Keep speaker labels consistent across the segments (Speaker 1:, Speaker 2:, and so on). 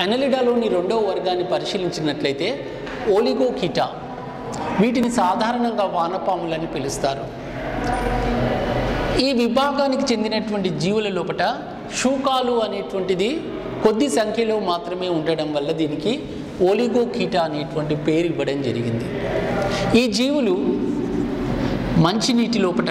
Speaker 1: అనలిడాలోని రెండవ వర్గాన్ని పరిశీలించినట్లయితే ఓలిగోకిటా వీటిని సాధారణంగా వానపాములని పిలుస్తారు ఈ విభాగానికి చెందినటువంటి జీవుల లోపట శూకాలు అనేటువంటిది కొద్ది సంఖ్యలో మాత్రమే ఉండడం వల్ల దీనికి ఓలిగోకీటా అనేటువంటి పేరు ఇవ్వడం జరిగింది ఈ జీవులు మంచినీటి లోపట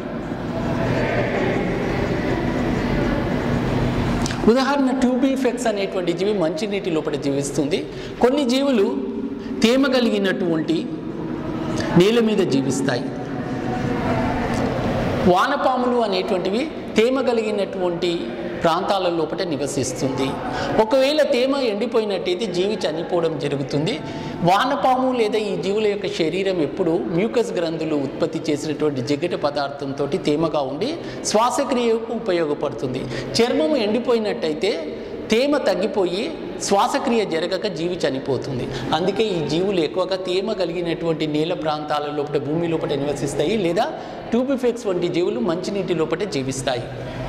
Speaker 1: ఉదాహరణ ట్యూబీఫెక్స్ అనేటువంటి జీవి మంచినీటి లోపల జీవిస్తుంది కొన్ని జీవులు తేమ కలిగినటువంటి నేల మీద జీవిస్తాయి వానపాములు అనేటువంటివి తేమ కలిగినటువంటి ప్రాంతాల లోపల నివసిస్తుంది ఒకవేళ తేమ ఎండిపోయినట్టయితే జీవి చనిపోవడం జరుగుతుంది వానపాము లేదా ఈ జీవుల యొక్క శరీరం ఎప్పుడు మ్యూకస్ గ్రంథులు ఉత్పత్తి చేసినటువంటి జిగట పదార్థంతో తేమగా ఉండి శ్వాసక్రియకు ఉపయోగపడుతుంది చర్మము ఎండిపోయినట్టయితే తేమ తగ్గిపోయి శ్వాసక్రియ జరగక జీవి చనిపోతుంది అందుకే ఈ జీవులు ఎక్కువగా తేమ కలిగినటువంటి నేల ప్రాంతాల లోపల భూమి లోపల నివసిస్తాయి లేదా ట్యూబిఫెక్స్ వంటి జీవులు మంచినీటి లోపల జీవిస్తాయి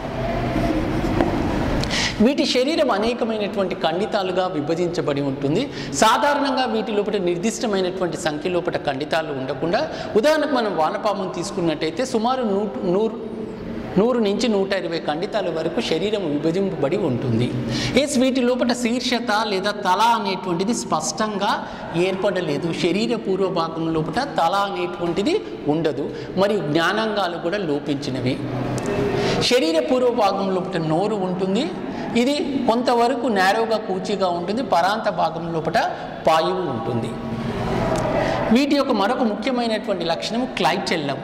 Speaker 1: వీటి శరీరం అనేకమైనటువంటి ఖండితాలుగా విభజించబడి ఉంటుంది సాధారణంగా వీటి లోపల నిర్దిష్టమైనటువంటి సంఖ్య లోపల ఖండితాలు ఉండకుండా ఉదాహరణకు మనం వానపామును తీసుకున్నట్టయితే సుమారు నూ నూరు నూరు నుంచి నూట ఇరవై ఖండితాల వరకు శరీరం విభజింపబడి ఉంటుంది ఎస్ వీటి లోపల శీర్షత లేదా తల అనేటువంటిది స్పష్టంగా ఏర్పడలేదు శరీర పూర్వ భాగం లోపల తల అనేటువంటిది ఉండదు మరియు జ్ఞానాంగాలు కూడా లోపించినవి శరీర పూర్వ భాగం లోపల నోరు ఉంటుంది ఇది కొంతవరకు నేరోగా కూచిగా ఉంటుంది పరాంత భాగం లోపల పాయువు ఉంటుంది వీటి యొక్క మరొక ముఖ్యమైనటువంటి లక్షణము క్లైచెల్లం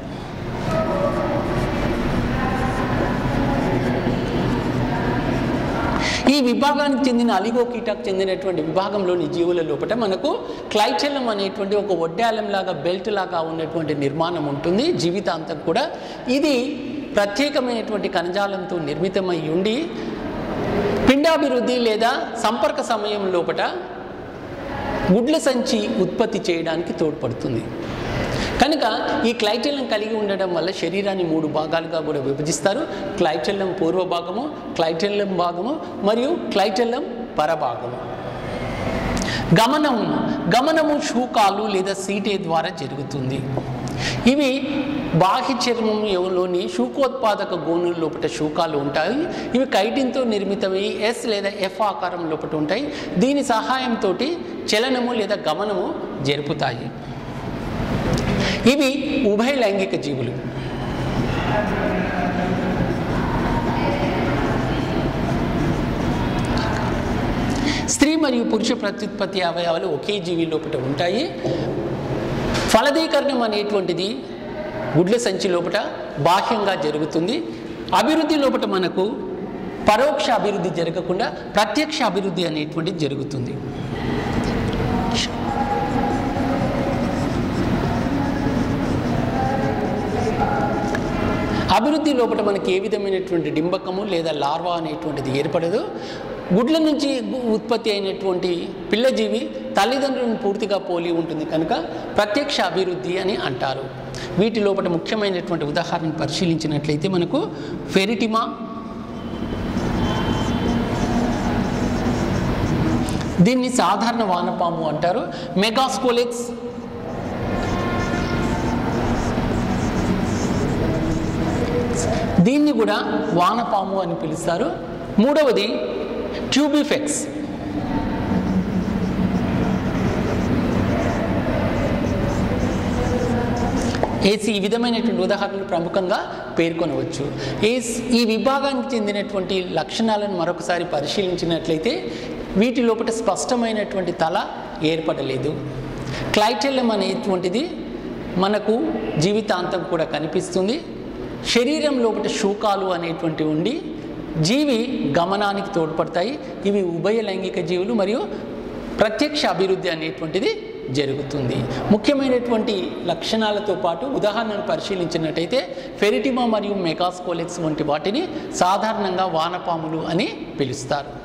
Speaker 1: ఈ విభాగానికి చెందిన అలిగోకీటాకు చెందినటువంటి విభాగంలోని జీవుల లోపల మనకు క్లైచెల్లం అనేటువంటి ఒక ఒడ్డాలం లాగా బెల్ట్ లాగా ఉన్నటువంటి నిర్మాణం ఉంటుంది జీవితాంతం కూడా ఇది ప్రత్యేకమైనటువంటి కణజాలంతో నిర్మితమై ఉండి పిండాభివృద్ధి లేదా సంపర్క సమయం లోపల గుడ్ల సంచి ఉత్పత్తి చేయడానికి తోడ్పడుతుంది కనుక ఈ క్లైటెల్లం కలిగి ఉండడం వల్ల శరీరాన్ని మూడు భాగాలుగా కూడా విభజిస్తారు క్లైటెల్లం పూర్వ భాగము క్లైటెల్లం భాగము మరియు క్లైటెల్లం పరభాగము గమనము గమనము శూకాలు లేదా సీటే ద్వారా జరుగుతుంది ఇవి బాహ్య చర్మంలోని శూకోత్పాదక గోనుల లోపల శూకాలు ఉంటాయి ఇవి కైటిన్తో నిర్మితమై ఎస్ లేదా ఎఫ్ ఆకారం లోపల ఉంటాయి దీని సహాయంతో చలనము లేదా గమనము జరుపుతాయి ఇవి ఉభయ లైంగిక జీవులు స్త్రీ మరియు పురుష ప్రత్యుత్పత్తి అవయవాలు ఒకే జీవి లోపల ఉంటాయి ఫలదీకరణం అనేటువంటిది గుడ్ల సంచి లోపల బాహ్యంగా జరుగుతుంది అభివృద్ధి లోపల మనకు పరోక్ష అభివృద్ధి జరగకుండా ప్రత్యక్ష అభివృద్ధి అనేటువంటిది జరుగుతుంది అభివృద్ధి లోపల మనకి ఏ విధమైనటువంటి డింబకము లేదా లార్వా అనేటువంటిది ఏర్పడదు గుడ్ల నుంచి గు- ఉత్పత్తి అయినటువంటి పిల్లజీవి తల్లిదండ్రులను పూర్తిగా పోలి ఉంటుంది కనుక ప్రత్యక్ష అభివృద్ధి అని అంటారు వీటి లోపల ముఖ్యమైనటువంటి ఉదాహరణ పరిశీలించినట్లయితే మనకు ఫెరిటిమా దీన్ని సాధారణ వానపాము అంటారు మెగాస్కోలెక్స్ దీన్ని కూడా వానపాము అని పిలుస్తారు మూడవది ట్యూబిఫెక్స్ ఏసి ఈ విధమైనటువంటి ఉదాహరణలు ప్రముఖంగా పేర్కొనవచ్చు ఏస్ ఈ విభాగానికి చెందినటువంటి లక్షణాలను మరొకసారి పరిశీలించినట్లయితే వీటి లోపల స్పష్టమైనటువంటి తల ఏర్పడలేదు క్లైటెల్లం అనేటువంటిది మనకు జీవితాంతం కూడా కనిపిస్తుంది శరీరం లోపల శూకాలు అనేటువంటివి ఉండి జీవి గమనానికి తోడ్పడతాయి ఇవి ఉభయ లైంగిక జీవులు మరియు ప్రత్యక్ష అభివృద్ధి అనేటువంటిది జరుగుతుంది ముఖ్యమైనటువంటి లక్షణాలతో పాటు ఉదాహరణను పరిశీలించినట్టయితే ఫెరిటిమా మరియు మెగాస్కోలెక్స్ వంటి వాటిని సాధారణంగా వానపాములు అని పిలుస్తారు